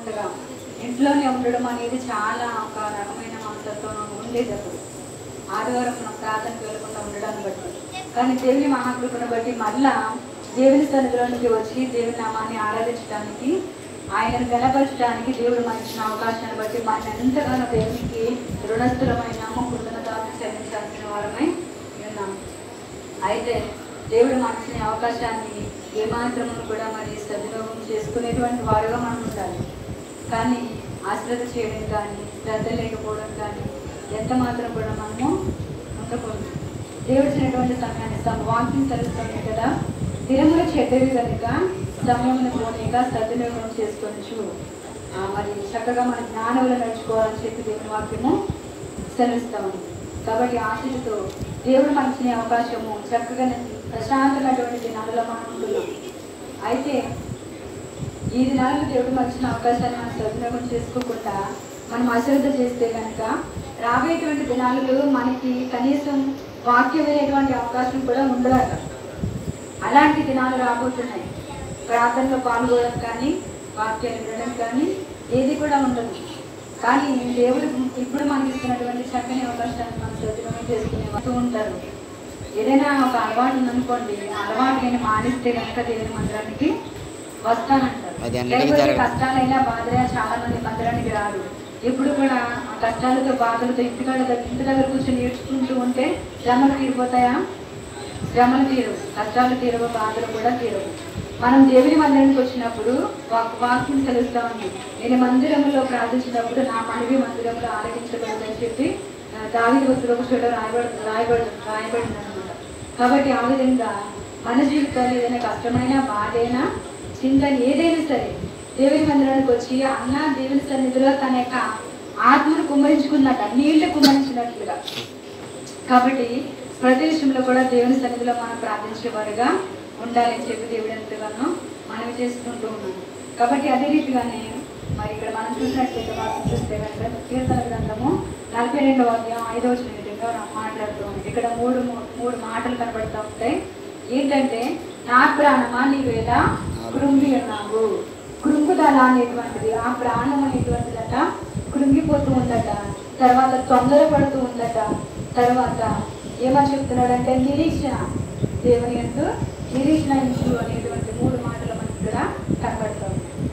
ఉండగా ఇంట్లోనే ఉండడం అనేది చాలా ఒక రకమైన మనస్తత్వం ఉండేది అప్పుడు ఆదివారం మనం ప్రార్థనకు వెళ్ళకుండా ఉండడాన్ని బట్టి కానీ దేవుని మహాకృపను బట్టి మళ్ళా దేవుని సన్నిధిలోనికి వచ్చి దేవుని నామాన్ని ఆరాధించడానికి ఆయనను గణపరచడానికి దేవుడు మనకి ఇచ్చిన అవకాశాన్ని బట్టి మన ఎంతగానో దేవునికి రుణస్థులమైన కృతజ్ఞతలు చెల్లించాల్సిన వారమై ఉన్నాం అయితే దేవుడు మనకి అవకాశాన్ని ఏమాత్రము కూడా మరి సద్వినియోగం చేసుకునేటువంటి వారుగా మనం ఉండాలి కానీ అశ్రద్ధ చేయడం కానీ శ్రద్ధ లేకపోవడం కానీ ఎంత మాత్రం కూడా మనము ఉండకూడదు దేవుడు ఇచ్చినటువంటి సమయాన్ని సమ వాకింగ్ తెలుస్తుంది కదా దినములు చెడ్డవి కనుక సమయమును పోనీక సద్వినియోగం చేసుకొనచ్చు ఆ, మరి చక్కగా మన జ్ఞానంలో నడుచుకోవాలని చెప్పి దేవుని వాక్యము సెలవిస్తాము కాబట్టి ఆశతో దేవుడు మనకి అవకాశము చక్కగా ప్రశాంతమైనటువంటి దినాలలో మనం ఉంటున్నాం అయితే ఈ దినాలకు దేవుడు మనచిన అవకాశాన్ని మనం సద్వినియోగం చేసుకోకుండా మనం అశ్రద్ధ చేస్తే కనుక రాబోయేటువంటి దినాలలో మనకి కనీసం వాక్యం వినేటువంటి అవకాశం కూడా ఉండదట అలాంటి దినాలు రాబోతున్నాయి ప్రార్థనలో పాల్గొనడం కానీ వాక్యాలు వినడం కానీ ఏది కూడా ఉండదు కానీ దేవుడు ఇప్పుడు మనకి ఇస్తున్నటువంటి చక్కని అవకాశాన్ని మనం సద్వినియోగం చేసుకునే వస్తూ ఉంటారు ఏదైనా ఒక అలవాటు ఉందనుకోండి ఆ అలవాటు నేను మానేస్తే కనుక దేవుని మందిరానికి వస్తానంటారు అది అందరికీ లేకపోతే జరగదు. కష్టాలైనా బాధలైనా చాలా మంది మందిరానికి రారు ఎప్పుడు కూడా ఆ కష్టాలతో బాధలతో ఇంటికాడ దగ్గర ఇంటి దగ్గర కూర్చొని నేర్చుకుంటూ ఉంటే శ్రమలు తీరిపోతాయా శ్రమలు తీరవు కష్టాలు తీరవు బాధలు కూడా తీరవు మనం దేవుని మందిరానికి వచ్చినప్పుడు వాక్ వాక్యం తెలుస్తా ఉంది నేను మందిరంలో ప్రార్థించినప్పుడు నా మనవి మందిరంలో ఆలకించబడదని చెప్పి ఆ, దావీదు వస్తువులు ఒక చోట రాయబడి రాయబడి రాయబడింది అనమాట కాబట్టి ఆ విధంగా మన జీవితాలు ఏదైనా కష్టమైన బాధైనా చింతన ఏదైనా సరే దేవుని మందిరానికి వచ్చి అన్న దేవుని సన్నిధిలో తన యొక్క ఆత్మను కుమ్మరించుకున్నట్ట నీళ్లు కుమ్మరించినట్లుగా కాబట్టి ప్రతి విషయంలో కూడా దేవుని సన్నిధిలో మనం ప్రార్థించేవారుగా ఉండాలని చెప్పి దేవుడు ఎంతగానో మనవి చేసుకుంటూ ఉన్నాం కాబట్టి అదే రీతిగానే మరి ఇక్కడ మనం చూసినట్లయితే వాక్యం చూస్తే కనుక కీర్తన గ్రంథము నలభై రెండవ అధ్యాయం ఐదవ విధంగా మాట్లాడుతూ ఉంది ఇక్కడ మూడు మూడు మాటలు కనబడుతూ ఉంటాయి ఏంటంటే నా ప్రాణమా నీవేళ కృంగి ఉన్నావు కృంగుదల అనేటువంటిది ఆ ప్రాణం అనేటువంటిదట కృంగిపోతూ ఉందట తర్వాత తొందరపడుతూ ఉందట తర్వాత ఏమని చెప్తున్నాడంటే నిరీక్షణ దేవుని ఎందు నిరీక్షణ ఇంచు అనేటువంటి మూడు మాటలు మనకి ఇక్కడ కనబడుతుంది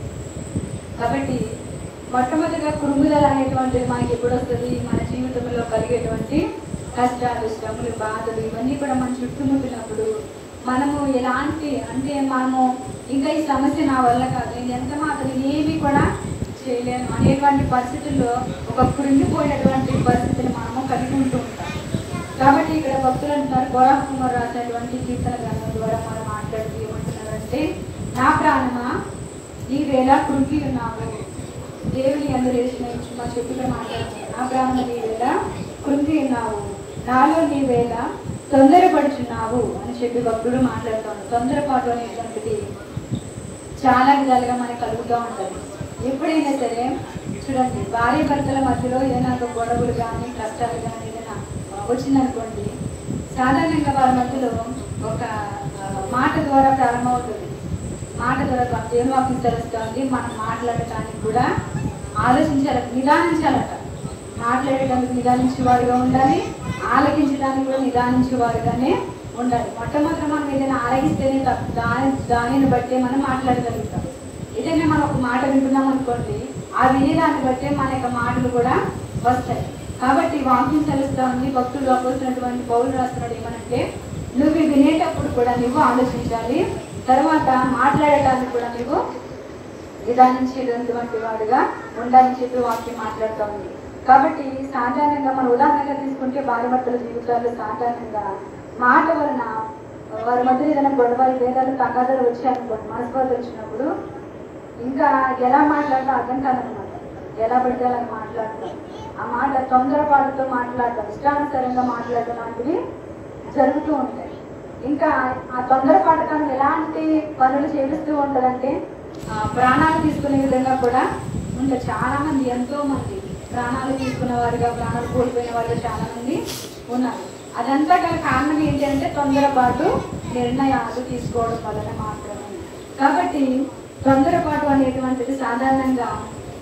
కాబట్టి మొట్టమొదటిగా కురుముదల అనేటువంటిది మనకి ఎప్పుడు వస్తుంది మన జీవితంలో కలిగేటువంటి కష్టాలు శ్రమలు బాధలు ఇవన్నీ కూడా మన చుట్టుముట్టినప్పుడు మనము ఎలాంటి అంటే మనము ఇంకా ఈ సమస్య నా వల్ల కాదు నేను ఎంత మాత్రం ఏమీ కూడా చేయలేను అనేటువంటి పరిస్థితుల్లో ఒక కృంగిపోయినటువంటి పరిస్థితిని మనము కలిగి ఉంటూ ఉంటాం కాబట్టి ఇక్కడ భక్తులు అంటున్నారు గౌరవ్ కుమార్ రాసినటువంటి కీర్తన గ్రంథం ద్వారా మనం మాట్లాడుతూ ఏమంటున్నారంటే నా ప్రాణమా ఈ వేళ కృంగి ఉన్నావు దేవుని అందరూ వేసిన మా చెప్పుగా మాట్లాడుతున్నాను నా ప్రాణం నీ వేళ కృంగి ఉన్నావు నాలో నీ వేళ తొందరపడుచున్నావు అని చెప్పి భక్తుడు మాట్లాడుతాను తొందరపాటు అనేటువంటిది చాలా విధాలుగా మనకు కలుగుతూ ఉంటుంది ఎప్పుడైనా సరే చూడండి భార్య భర్తల మధ్యలో ఏదైనా ఒక గొడవలు కానీ కష్టాలు కానీ ఏదైనా వచ్చిందనుకోండి సాధారణంగా వారి మధ్యలో ఒక ఆ, మాట ద్వారా ప్రారంభమవుతుంది మాట ద్వారా కాదు, దేవుని వాక్యం తెలుస్తుంది మనం మాట్లాడటానికి కూడా ఆలోచించాలి నిదానించాలట మాట్లాడేటానికి నిదానించేవారుగా ఉండాలి ఆలకించడానికి కూడా నిదానించేవారుగానే ఉండాలి మొట్టమొదటి మనం ఏదైనా ఆలకిస్తేనే తప్ప దాని దానిని బట్టే మనం మాట్లాడగలుగుతాం ఏదైనా మనం ఒక మాట వింటున్నాం అనుకోండి ఆ వినేదాన్ని బట్టే మన యొక్క మాటలు కూడా వస్తాయి కాబట్టి వాక్యం తెలుస్తా ఉంది భక్తులు అపోసినటువంటి పౌరులు రాస్తున్నాడు ఏమనంటే నువ్వు ఇవి వినేటప్పుడు కూడా నువ్వు ఆలోచించాలి తర్వాత మాట్లాడటానికి కూడా నువ్వు నిదానించేటటువంటి వాడుగా ఉండాలని చెప్పి వాక్యం మాట్లాడుతూ ఉంది కాబట్టి సాధారణంగా మనం ఉదాహరణగా తీసుకుంటే భార్యభర్తల జీవితాల్లో సాధారణంగా మాట వలన వారి మధ్య ఏదైనా గొడవ భేదాలు తగాదాలు వచ్చాయనుకోండి మనస్పర్ధలు వచ్చినప్పుడు ఇంకా ఎలా మాట్లాడటం అర్థం కాదనమాట ఎలా పడితే అలా మాట్లాడతాం ఆ మాట తొందరపాటుతో మాట్లాడటం ఇష్టానుసారంగా మాట్లాడటం లాంటివి జరుగుతూ ఉంటాయి ఇంకా ఆ తొందరపాటుతనం ఎలాంటి పనులు చేపిస్తూ ఉంటుందంటే ఆ, ప్రాణాలు తీసుకునే విధంగా కూడా ఉంటాయి చాలా మంది ఎంతో మంది ప్రాణాలు తీసుకున్న వారుగా ప్రాణాలు కోల్పోయిన వారుగా చాలా మంది ఉన్నారు అదంతా గల కారణం ఏంటి అంటే తొందరపాటు నిర్ణయాలు తీసుకోవడం వలన మాత్రమే కాబట్టి తొందరపాటు అనేటువంటిది సాధారణంగా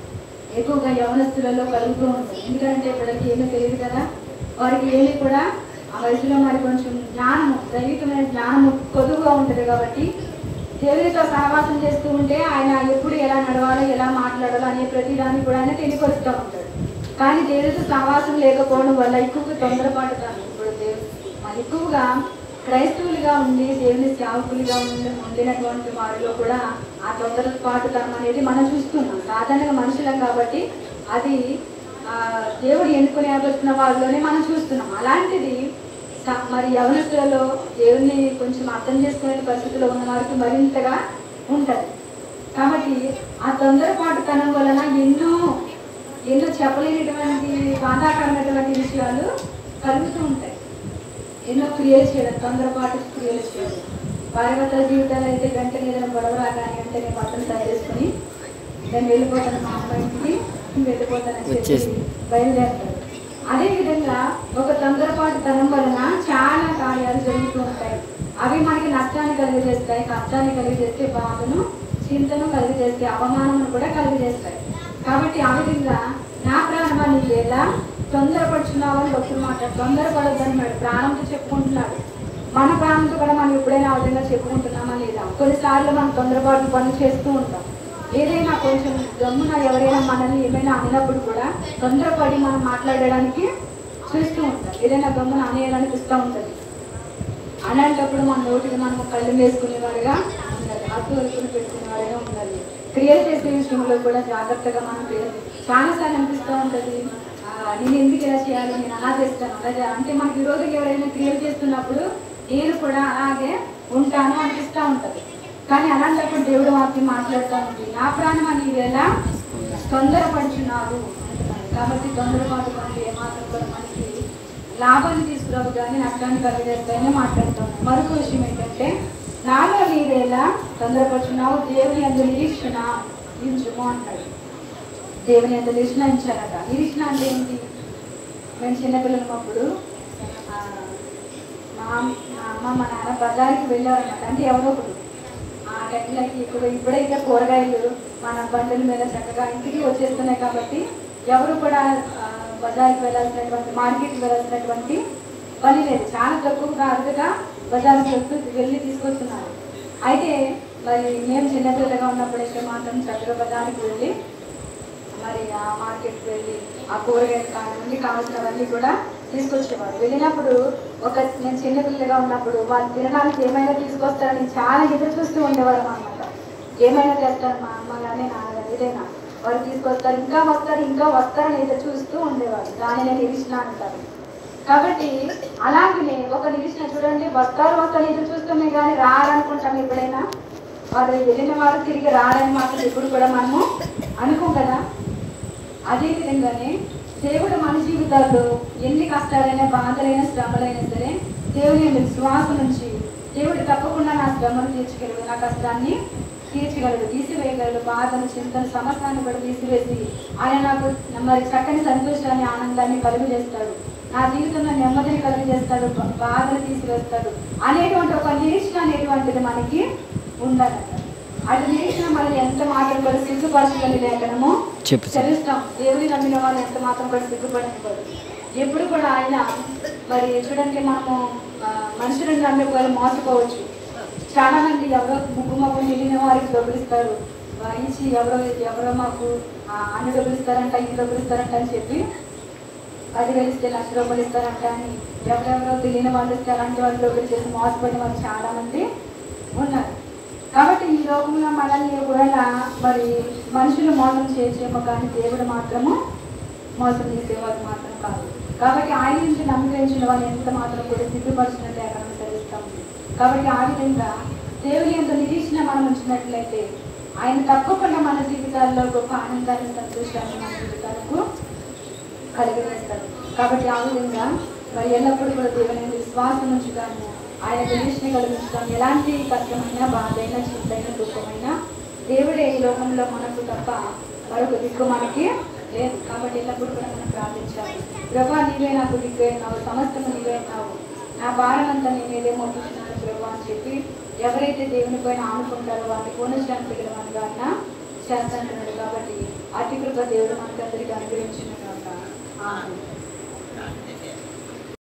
ఎక్కువగా యవనస్తులలో కలుగుతూ ఉంటుంది ఎందుకంటే పిల్లలకి ఏమీ తెలియదు కదా వారికి ఏమీ కూడా ఆ వయసులో మరి కొంచెం జ్ఞానము దైవికమైన జ్ఞానము కొద్దుగా ఉంటుంది కాబట్టి దేవునితో సహవాసం చేస్తూ ఉంటే ఆయన ఎప్పుడు ఎలా నడవాలో ఎలా మాట్లాడాలో అనే ప్రతి దాన్ని కూడా ఆయన తెలియపరుస్తూ ఉంటాడు కానీ దేవునితో సహవాసం లేకపోవడం వల్ల ఎక్కువగా తొందరపాటుతాను ఇప్పుడు దేవు మరి ఎక్కువగా క్రైస్తవులుగా ఉండి దేవుని సేవకులుగా ఉండి ఉండినటువంటి వారిలో కూడా ఆ తొందరపాటుతనం అనేది మనం చూస్తున్నాం సాధారణంగా మనుషులం కాబట్టి అది ఆ, దేవుడు ఎన్నుకుని ఏర్పడుతున్న వాళ్ళలోనే మనం చూస్తున్నాం అలాంటిది స- మరి యవనస్తులలో దేవుని కొంచెం అర్థం చేసుకునే పరిస్థితిలో ఉన్న వారికి మరింతగా ఉంటది కాబట్టి ఆ తొందరపాటుతనం వలన ఎన్నో ఎన్నో చెప్పలేనటువంటి బాధాకరమైనటువంటి విషయాలు కలుగుతూ ఉంటాయి ఎన్నో క్రియలు చేయడం తొందరపాటు క్రియలు చేయడం భార్యభర్తల జీవితాలు అయితే వెంటనే ఏదైనా గొడవ రాగానే వెంటనే బట్టలు తయారు చేసుకుని నేను వెళ్ళిపోతాను మా అమ్మ ఇంటికి వెళ్ళిపోతానని చెప్పి వచ్చేసి. బయలుదేరుతారు అదేవిధంగా ఒక తొందరపాటు తనం వలన చాలా కార్యాలు జరుగుతూ ఉంటాయి అవి మనకి నష్టాన్ని కలిగజేస్తాయి కష్టాన్ని కలిగజేస్తే బాధను చింతను కలిగజేస్తాయి అవమానమును కూడా కలిగజేస్తాయి కాబట్టి ఆ విధంగా నా ప్రాణమా నీకు ఎలా తొందరపడుచున్నావు అని భక్తులు మాట్లాడు తొందరపడొద్దని మరి ప్రాణంతో చెప్పుకుంటున్నాడు మన ప్రాణంతో కూడా మనం ఎప్పుడైనా ఆ విధంగా చెప్పుకుంటున్నామా లేదా కొన్నిసార్లు మనం తొందరపాటు పనులు చేస్తూ ఉంటాం ఏదైనా కొంచెం గమ్మున ఎవరైనా మనల్ని ఏమైనా అన్నప్పుడు కూడా తొందరపడి మనం మాట్లాడడానికి చూస్తూ ఉంటాం ఏదైనా గమ్మున అనేయాలనిపిస్తూ ఉంటుంది అలాంటప్పుడు మన నోటికి మనం కళ్ళు వేసుకునేవారుగా ఉండాలి హక్కు వరకులు పెట్టుకునేవారుగా ఉండాలి క్రియలు చేసే విషయంలో కూడా జాగ్రత్తగా మనం క్రియలు చాలాసార్లు అనిపిస్తూ ఉంటుంది ఆ, నేను ఎందుకు ఇలా చేయాలి నేను అలా చేస్తాను అలా చేయాలి అంటే మనకి విరోధంగా ఎవరైనా క్రియలు చేస్తున్నప్పుడు నేను కూడా అలాగే ఉంటాను అనిపిస్తూ ఉంటుంది కానీ అలాంటప్పుడు దేవుడు వాక్యం మాట్లాడుతూ ఉంది నా ప్రాణం అని వేళ తొందరపడుచున్నావు అంటున్నాడు. కాబట్టి తొందరపాటు పనులు ఏమాత్రం కూడా మనకి లాభాన్ని తీసుకురావు కానీ నష్టాన్ని కలిగేస్తాయని మాట్లాడుతాం మరొక విషయం ఏంటంటే నాలో నీవేళ తొందరపడుచున్నావు దేవుని అందు నిరీక్షణ ఇంచుము అంటాడు దేవుని అందు నిరీక్షణ ఉంచారట నిరీక్షణ అంటే ఏంటి మేము చిన్నపిల్లలు అప్పుడు ఆ, మా మా అమ్మ మా నాన్న బజార్కి వెళ్ళారన్నమాట అంటే ఎవరో ఒకరు ఆ టైంలోకి ఇప్పుడు ఇప్పుడైతే కూరగాయలు మన బండ్ల మీద చక్కగా ఇంటికి వచ్చేస్తున్నాయి కాబట్టి ఎవరు కూడా ఆ, బజార్కి వెళ్ళాల్సినటువంటి మార్కెట్కి వెళ్ళాల్సినటువంటి పని లేదు చాలా తక్కువగా అరుదుగా బజార్కి వెళ్తూ వెళ్ళి తీసుకొస్తున్నారు అయితే మరి మేము చిన్నపిల్లగా ఉన్నప్పుడైతే మాత్రం చక్కగా బజార్కి వెళ్ళి మరి ఆ మార్కెట్కి వెళ్ళి ఆ కూరగాయలు కానివ్వండి కావాల్సినవన్నీ కూడా తీసుకొచ్చేవారు వెళ్ళినప్పుడు ఒక నేను చిన్నపిల్లగా ఉన్నప్పుడు వాళ్ళు తినడానికి ఏమైనా తీసుకొస్తారని చాలా ఎదురు చూస్తూ ఉండేవారు అనమాట ఏమైనా తెస్తారు మా అమ్మ కానీ నాన్నగారు ఏదైనా వారు తీసుకొస్తారు ఇంకా వస్తారు ఇంకా వస్తారని ఎదురు చూస్తూ ఉండేవారు దానినే నిరీక్షణ అంటారు కాబట్టి అలాగనే ఒక నిరీక్షణ చూడండి వస్తారు వస్తారు ఎదురు చూస్తామే కానీ రారనుకుంటాం ఎప్పుడైనా వారు వెళ్ళిన వారు తిరిగి రారని మాత్రం ఎప్పుడు కూడా మనము అనుకోం కదా అదే విధంగానే దేవుడు మన జీవితాల్లో ఎన్ని కష్టాలైనా బాధలైనా శ్రమలైనా సరే దేవుని యందు విశ్వాసం నుంచి దేవుడు తప్పకుండా నా శ్రమను తీర్చగలడు నా కష్టాన్ని తీర్చగలడు తీసివేయగలడు బాధను చింతను సమస్తాన్ని కూడా తీసివేసి ఆయన నాకు మరి చక్కని సంతోషాన్ని ఆనందాన్ని కలుగు చేస్తాడు నా జీవితంలో నెమ్మదిని కలుగు చేస్తాడు బా- బాధను తీసివేస్తాడు అనేటువంటి ఒక నిరీక్షణ అనేటువంటిది మనకి ఉండాలట అటు నిరీక్షణ మనల్ని ఎంత మాత్రం కూడా సిగ్గుపరచుకొని లేఖనము చెప్పు సార్. చదివిస్తాం దేవుని నమ్మిన వాళ్ళు ఎంత మాత్రం కూడా సిగ్గుపడనివ్వరు ఎప్పుడు కూడా ఆయన మరి చూడండి మనము ఆ, మనుషులను నమ్మి ఒకవేళ మోసపోవచ్చు చాలా మంది ఎవరో ముగ్గు మొగ్గు మిగిలిన వారికి డబ్బులు ఇస్తారు ఆ, ఇచ్చి ఎవరో ఎవరో మాకు ఆ, అన్ని డబ్బులు ఇస్తారంట ఇన్ని డబ్బులు ఇస్తారంట అని చెప్పి పదివేలు ఇస్తే లక్ష రూపాయలు ఇస్తారంట అని ఎవరెవరో తెలియని వాళ్ళు ఇస్తే అలాంటి వాళ్ళు డబ్బులు చేసి మోసపోయిన వాళ్ళు చాలా మంది ఉన్నారు కాబట్టి ఈ లోకంలో మనల్ని ఒకవేళ మరి మనుషులు మోసం చేసేమో కానీ దేవుడు మాత్రము మోసం చేసేవాడు మాత్రం కాదు కాబట్టి ఆయన నుంచి నమ్మకించిన వాళ్ళు ఎంత మాత్రం కూడా సిగ్గుపరిచినట్టు అక్కడ అనుసరిస్తాం కాబట్టి ఆ విధంగా దేవుని ఎంత నిరీక్షణ మనం ఉంచినట్లయితే ఆయన తప్పకుండా మన జీవితాల్లో గొప్ప ఆనందాన్ని సంతోషాన్ని మన జీవితాలకు కలిగజేస్తాడు కాబట్టి ఆ విధంగా మరి ఎల్లప్పుడూ కూడా దేవుని మీద విశ్వాసం ఉంచుతాము ఆయన నిరీక్షణ కలిగించుతాం ఎలాంటి కష్టమైనా బాధైనా చింతైనా దుఃఖమైనా దేవుడే ఈ లోకంలో మనకు తప్ప మరొక దిక్కు మనకి లేదు కాబట్టి ఎల్లప్పుడూ కూడా మనం ప్రార్థించాలి ప్రభా నీవే నాకు దిక్కు అయినావు సమస్తము నీవే అయినావు నా భారం అంతా నీ మీదే మోపుతున్నాను ప్రభా అని చెప్పి ఎవరైతే దేవుని పైన ఆనుకుంటారో వారిని పూర్ణశాంతి వారిగా ఆయన చేస్తాంటున్నాడు కాబట్టి అతి కృప కృప దేవుడు మనకందరికీ అనుగ్రహించిన కాక ఆమె